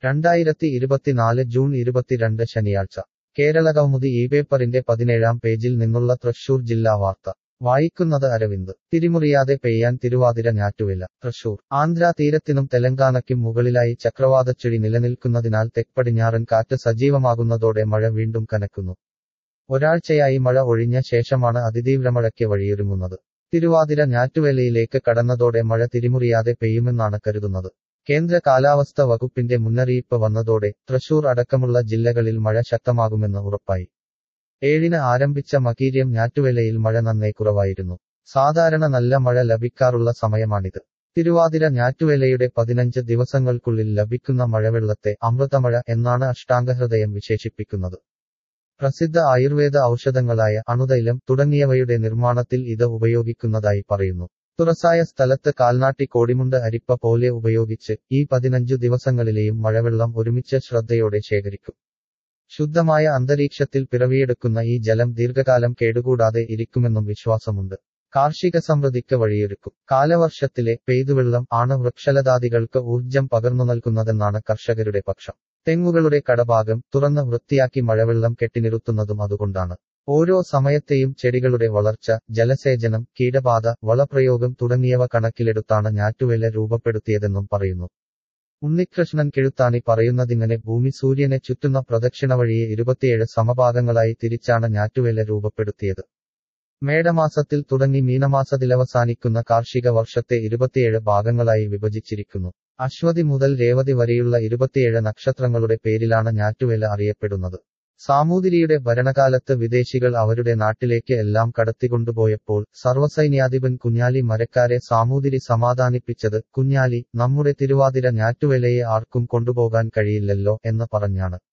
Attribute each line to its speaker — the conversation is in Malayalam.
Speaker 1: രണ്ടായിരത്തി ഇരുപത്തിനാല് ജൂൺ ഇരുപത്തിരണ്ട് ശനിയാഴ്ച കേരള കൗമുദി ഈ പേപ്പറിന്റെ പതിനേഴാം പേജിൽ നിന്നുള്ള തൃശൂർ ജില്ലാ വാർത്ത വായിക്കുന്നത് അരവിന്ദ് തിരിമുറിയാതെ പെയ്യാൻ തിരുവാതിര ഞാറ്റുവേല തൃശൂർ ആന്ധ്രാ തീരത്തിനും തെലങ്കാനയ്ക്കും മുകളിലായി ചക്രവാതച്ചുഴി നിലനിൽക്കുന്നതിനാൽ തെക്പടിഞ്ഞാറൻ കാറ്റ് സജീവമാകുന്നതോടെ മഴ വീണ്ടും കനക്കുന്നു ഒരാഴ്ചയായി മഴ ഒഴിഞ്ഞ ശേഷമാണ് അതിതീവ്രമഴയ്ക്ക് വഴിയൊരുങ്ങുന്നത് തിരുവാതിര ഞാറ്റുവേലയിലേക്ക് കടന്നതോടെ മഴ തിരിമുറിയാതെ പെയ്യുമെന്നാണ് കരുതുന്നത് കേന്ദ്ര കാലാവസ്ഥ വകുപ്പിന്റെ മുന്നറിയിപ്പ് വന്നതോടെ തൃശൂർ അടക്കമുള്ള ജില്ലകളിൽ മഴ ശക്തമാകുമെന്ന് ഉറപ്പായി ഏഴിന് ആരംഭിച്ച മകീര്യം ഞാറ്റുവേലയിൽ മഴ നന്നേ കുറവായിരുന്നു സാധാരണ നല്ല മഴ ലഭിക്കാറുള്ള സമയമാണിത് തിരുവാതിര ഞാറ്റുവേലയുടെ പതിനഞ്ച് ദിവസങ്ങൾക്കുള്ളിൽ ലഭിക്കുന്ന മഴവെള്ളത്തെ അമൃതമഴ എന്നാണ് അഷ്ടാംഗഹൃദയം വിശേഷിപ്പിക്കുന്നത് പ്രസിദ്ധ ആയുർവേദ ഔഷധങ്ങളായ അണുതൈലം തുടങ്ങിയവയുടെ നിർമ്മാണത്തിൽ ഇത് ഉപയോഗിക്കുന്നതായി പറയുന്നു തുറസായ സ്ഥലത്ത് കാൽനാട്ടി കോടിമുണ്ട് അരിപ്പ പോലെ ഉപയോഗിച്ച് ഈ പതിനഞ്ചു ദിവസങ്ങളിലെയും മഴവെള്ളം ഒരുമിച്ച് ശ്രദ്ധയോടെ ശേഖരിക്കും ശുദ്ധമായ അന്തരീക്ഷത്തിൽ പിറവിയെടുക്കുന്ന ഈ ജലം ദീർഘകാലം കേടുകൂടാതെ ഇരിക്കുമെന്നും വിശ്വാസമുണ്ട് കാർഷിക സമൃദ്ധിക്ക് വഴിയൊരുക്കും കാലവർഷത്തിലെ പെയ്തുവെള്ളം ആണ് വൃക്ഷലതാദികൾക്ക് ഊർജം പകർന്നു നൽകുന്നതെന്നാണ് കർഷകരുടെ പക്ഷം തെങ്ങുകളുടെ കടഭാഗം തുറന്ന് വൃത്തിയാക്കി മഴവെള്ളം കെട്ടിനിറുത്തുന്നതും അതുകൊണ്ടാണ് ഓരോ സമയത്തെയും ചെടികളുടെ വളർച്ച ജലസേചനം കീടബാധ വളപ്രയോഗം തുടങ്ങിയവ കണക്കിലെടുത്താണ് ഞാറ്റുവേല രൂപപ്പെടുത്തിയതെന്നും പറയുന്നു ഉണ്ണികൃഷ്ണൻ കിഴുത്താണി പറയുന്നതിങ്ങനെ ഭൂമി സൂര്യനെ ചുറ്റുന്ന പ്രദക്ഷിണ വഴിയെ ഇരുപത്തിയേഴ് സമഭാഗങ്ങളായി തിരിച്ചാണ് ഞാറ്റുവേല രൂപപ്പെടുത്തിയത് മേടമാസത്തിൽ തുടങ്ങി മീനമാസത്തിലവസാനിക്കുന്ന കാർഷിക വർഷത്തെ ഇരുപത്തിയേഴ് ഭാഗങ്ങളായി വിഭജിച്ചിരിക്കുന്നു അശ്വതി മുതൽ രേവതി വരെയുള്ള ഇരുപത്തിയേഴ് നക്ഷത്രങ്ങളുടെ പേരിലാണ് ഞാറ്റുവേല അറിയപ്പെടുന്നത് സാമൂതിരിയുടെ ഭരണകാലത്ത് വിദേശികൾ അവരുടെ നാട്ടിലേക്ക് എല്ലാം കടത്തിക്കൊണ്ടുപോയപ്പോൾ സർവസൈന്യാധിപൻ കുഞ്ഞാലി മരക്കാരെ സാമൂതിരി സമാധാനിപ്പിച്ചത് കുഞ്ഞാലി നമ്മുടെ തിരുവാതിര ഞാറ്റുവേലയെ ആർക്കും കൊണ്ടുപോകാൻ കഴിയില്ലല്ലോ എന്ന് പറഞ്ഞാണ്